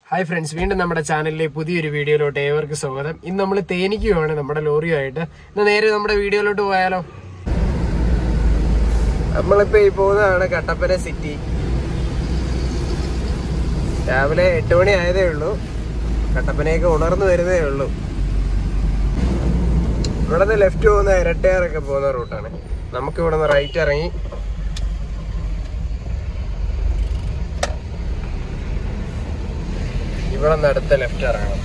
hi friends വീണ്ടും നമ്മുടെ ചാനലിലെ പുതിയൊരു വീഡിയോയിലോട്ട് ഏവർക്ക് സ്വാഗതം ഇന്ന് നമ്മൾ തേനിക്കുവാണ് നമ്മുടെ ലോറിയുമായിട്ട് ഇന്ന് നേരെ നമ്മുടെ വീഡിയോയിലോട്ട് പോയാലോ നമ്മളിപ്പോ ഈ പോകുന്നതാണ് കട്ടപ്പന സിറ്റി രാവിലെ എട്ട് മണി ആയതേ ഉള്ളൂ കട്ടപ്പനയൊക്കെ ഉണർന്നു വരുന്നേ ഉള്ളൂ ഇവിടെ നിന്ന് ലെഫ്റ്റ് പോകുന്ന ഇരട്ടയാറൊക്കെ പോകുന്ന റൂട്ടാണ് നമുക്ക് ഇവിടെ നിന്ന് റൈറ്റ് ഇറങ്ങി ഇവിടെ നിന്ന് അടുത്ത ലെഫ്റ്റ് ഇറങ്ങണം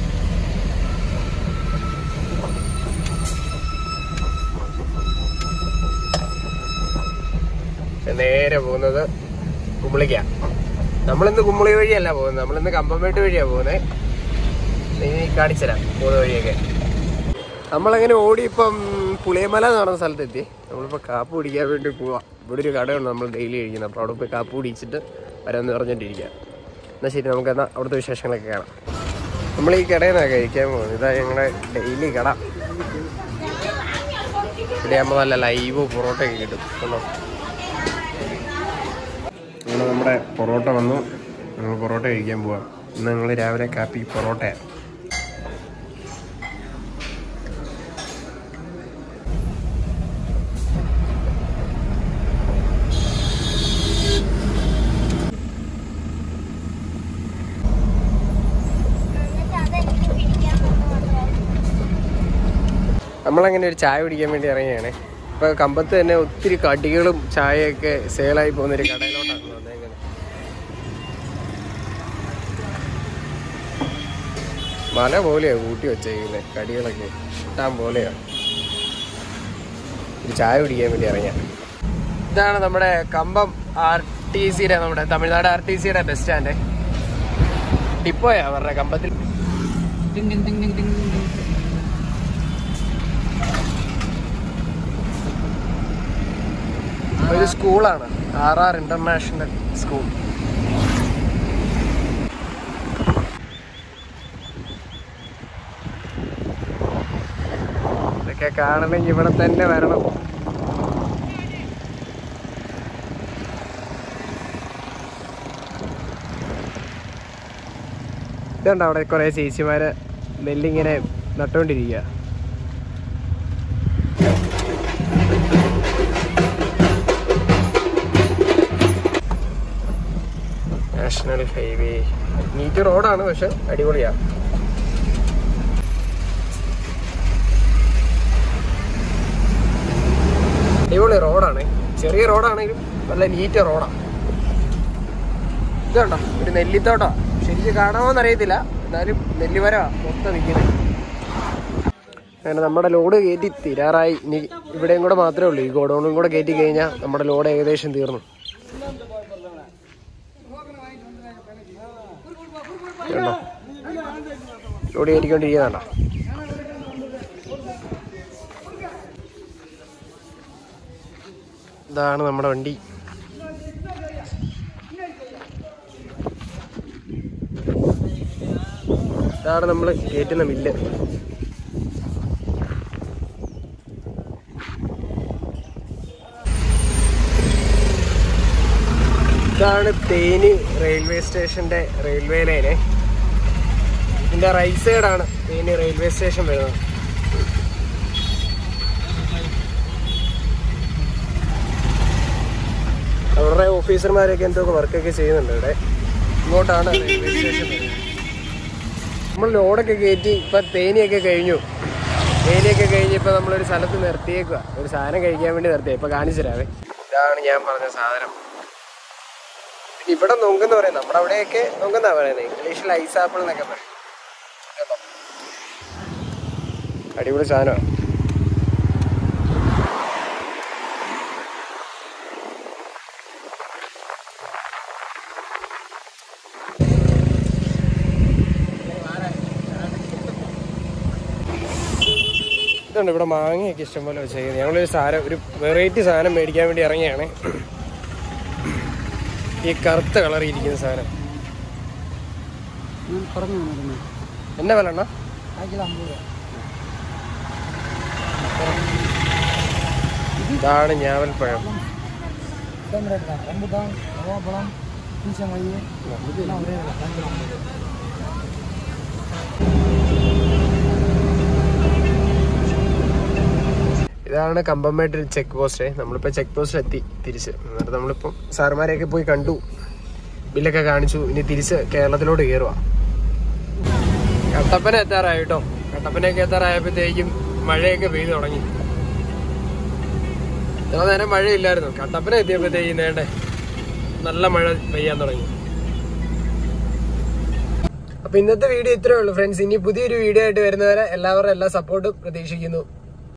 നേരെ പോകുന്നത് കുമ്പളിക്ക നമ്മളിന്ന് കുമ്പളി വഴിയല്ല പോകുന്നത് നമ്മളിന്ന് കമ്പംമേട്ട് വഴിയാ പോകുന്നത് ഇനി കാണിച്ചുതരാം പോകുന്ന വഴിയൊക്കെ നമ്മളങ്ങനെ ഓടി ഇപ്പം പുളിയമല എന്ന് പറഞ്ഞ സ്ഥലത്തെത്തി നമ്മളിപ്പോൾ കാപ്പ് കുടിക്കാൻ വേണ്ടി പോവാം ഇവിടെ ഒരു കടയുണ്ട് നമ്മൾ ഡെയിലി കഴിക്കുന്നത് അപ്പോൾ അവിടെ പോയി കാപ്പ് കുടിച്ചിട്ട് വരാമെന്ന് പറഞ്ഞിട്ടിരിക്കുക എന്നാൽ ശരി നമുക്ക് എന്നാൽ അവിടുത്തെ വിശേഷങ്ങളൊക്കെ കാണാം നമ്മൾ ഈ കടയിൽ നിന്നാണ് കഴിക്കാൻ പോകുന്നത് ഇതാ ഞങ്ങളുടെ ഡെയിലി കട ഇവിടെ ആകുമ്പോൾ നല്ല ലൈവ് പൊറോട്ടയൊക്കെ കിട്ടും കണ്ടോ അങ്ങനെ നമ്മുടെ പൊറോട്ട വന്നു നമ്മൾ പൊറോട്ട കഴിക്കാൻ പോവാം ഇന്ന് ഞങ്ങൾ രാവിലെ കാപ്പി പൊറോട്ടയാണ് നമ്മളങ്ങനെ ഒരു ചായ കുടിക്കാൻ വേണ്ടി ഇറങ്ങിയാണ് ഇപ്പൊ കമ്പത്ത് തന്നെ ഒത്തിരി കടികളും ചായയൊക്കെ സെയിലായി പോകുന്ന ഒരു കടയിലോട്ടാണ് വന്നേക്കുന്നത് മല പോലെയാ കൂട്ടി വെച്ചേക്കുന്നത് കടികളൊക്കെ ഇഷ്ടം പോലെയാ ഒരു ചായ കുടിക്കാൻ വേണ്ടി ഇറങ്ങിയ ഇതാണ് നമ്മുടെ കമ്പം ആർ ടി സിയുടെ നമ്മുടെ തമിഴ്നാട് ആർ ടി സിയുടെ ബസ് സ്റ്റാൻഡ് ഡിപ്പോയാ അവരുടെ കമ്പത്തിൽ ഒരു സ്കൂളാണ് ആർ ആർ ഇന്റർനാഷണൽ സ്കൂൾ ഇതൊക്കെ കാണണമെങ്കിൽ ഇവിടെ തന്നെ വരണം ഇതുണ്ട് അവിടെ കുറെ ചേച്ചിമാര് നെല്ലിങ്ങനെ നട്ടുകൊണ്ടിരിക്കുക നാഷണൽ ഹൈവേ നീറ്റ് റോഡാണ് പക്ഷെ അടിപൊളിയാ അടിപൊളി റോഡാണ് ചെറിയ റോഡാണെങ്കിലും നല്ല നീറ്റ് റോഡാണ് ഇതുണ്ടോ ഒരു നെല്ലിത്തോട്ടാ ശരിക്കും കാണാമോന്ന് അറിയത്തില്ല എന്നാലും നെല്ലിമര മൊത്തം നിൽക്കുന്നത് അങ്ങനെ നമ്മുടെ ലോഡ് കയറ്റി തീരാറായി ഇനി ഇവിടെയും കൂടെ മാത്രമേ ഉള്ളൂ ഈ ഗോഡൗണും കൂടെ കയറ്റി കഴിഞ്ഞാൽ നമ്മുടെ ലോഡ് ഏകദേശം തീർന്നു കണ്ടോ ലോഡ് കയറ്റിക്കൊണ്ടിരിക്കുന്നതാണോ ഇതാണ് നമ്മുടെ വണ്ടി ഇതാണ് നമ്മൾ കയറ്റുന്ന മില്ല് ഇതാണ് തേനി റെയിൽവേ സ്റ്റേഷന്റെ റെയിൽവേ ലൈന് ഇതിന്റെ റൈറ്റ് സൈഡാണ് തേനി റെയിൽവേ സ്റ്റേഷൻ വരുന്നത് അവരുടെ ഓഫീസർമാരൊക്കെ എന്തൊക്കെ വർക്കൊക്കെ ചെയ്യുന്നുണ്ട് ഇവിടെ ഇങ്ങോട്ടാണ് റെയിൽവേ സ്റ്റേഷൻ വരുന്നത് നമ്മൾ ലോഡൊക്കെ കയറ്റി ഇപ്പൊ തേനിയൊക്കെ കഴിഞ്ഞു തേനിയൊക്കെ കഴിഞ്ഞ് ഇപ്പൊ നമ്മളൊരു സ്ഥലത്ത് നിർത്തിയേക്കുക ഒരു സാധനം കഴിക്കാൻ വേണ്ടി നിർത്തിയ ഇപ്പൊ കാണിച്ചു തരാവേ ഇതാണ് ഞാൻ പറഞ്ഞ സാധനം പിന്നെ ഇവിടെ നൊങ്കെന്ന് പറയും നമ്മുടെ അവിടെയൊക്കെ നൊങ്കെന്നാ പറയുന്നത് ഇംഗ്ലീഷിൽ ഐസ് ആപ്പിൾ എന്നൊക്കെ പറയും കേട്ടോ അടിപൊളി സാധനമാണ് ഇതുണ്ട് ഇവിടെ മാങ്ങയൊക്കെ ഇഷ്ടംപോലെ വെച്ചേക്കുന്നത് ഞങ്ങളൊരു സാധനം ഒരു വെറൈറ്റി സാധനം മേടിക്കാൻ വേണ്ടി ഇറങ്ങിയാണ് ഈ കറുത്ത കളറിൽ ഇരിക്കുന്ന സാധനം എന്നാ വില അണ്ണാ ഇതാണ് ഞാവൽപ്പഴം சேம் ரேட் தான் ரம்புட்டான் நவாப்பழம் பீச்சமல்லி எல்லாம் ஒரே ரேட் தான் ஐம்பது ഇതാണ് കമ്പംമേട്ട് ചെക്ക് പോസ്റ്റ് നമ്മളിപ്പോ ചെക്ക് പോസ്റ്റിൽ എത്തി തിരിച്ച് എന്നിട്ട് നമ്മളിപ്പം സാറുമാരെയൊക്കെ പോയി കണ്ടു ബില്ലൊക്കെ കാണിച്ചു ഇനി തിരിച്ച് കേരളത്തിലോട്ട് കയറുക കട്ടപ്പന എത്താറായി കേട്ടോ കട്ടപ്പനയൊക്കെ എത്താറായപ്പോഴത്തേക്കും മഴയൊക്കെ പെയ്തു തുടങ്ങി ഇത്ര നേരം മഴയില്ലായിരുന്നു കട്ടപ്പന എത്തിയപ്പോഴത്തേക്കും നേണ്ടേ നല്ല മഴ പെയ്യാൻ തുടങ്ങി അപ്പൊ ഇന്നത്തെ വീഡിയോ ഇത്രേ ഉള്ളൂ ഫ്രണ്ട്സ് ഇനി പുതിയൊരു വീഡിയോ ആയിട്ട് വരുന്നവരെ എല്ലാവരുടെ എല്ലാ സപ്പോർട്ടും പ്രതീക്ഷിക്കുന്നു